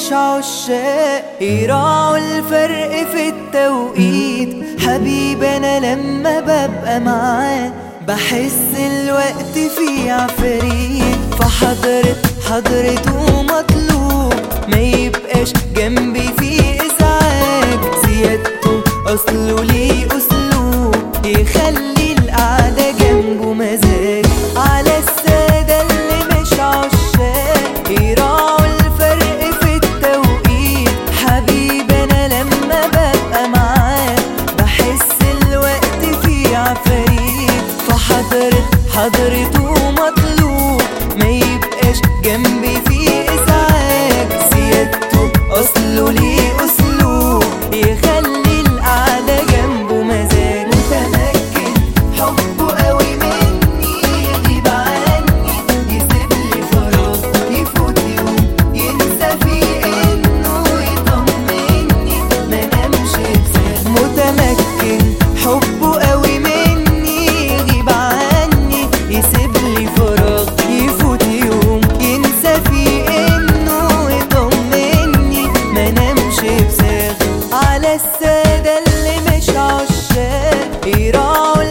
مش عشاق يراعوا الفرق في التوقيت حبيبي انا لما ببقى معاه بحس الوقت فيه عفريت فحضرت حضرته مطلوب ما يبقاش جنبي فيه ازعاج زيادته اصله ليه اسلوب يخلي القعده جنبه مزاج على الساده اللي مش عشاق يراعوا الفرق في التوقيت حبيبي انا لما ببقى معاه بحس الوقت فيه عفاريت فحضرت حضرته مطلوب ما يبقاش جنبي فيه ازعاج زيادته اصله ليه اسلوب يخلي القعده جنبه مزاج متمكن حبه قوي مني يغيب عني يسيب لي فراغ يفوت يوم ينسى فيه انه يطمني ما نامش بساعة متمكن حبه قوي مني يغيب عني يسيب لي فراغ يفوت يوم ينسى فيه انه يطمني ما نامش بساغ على السادة اللي مش عشاق يراعوا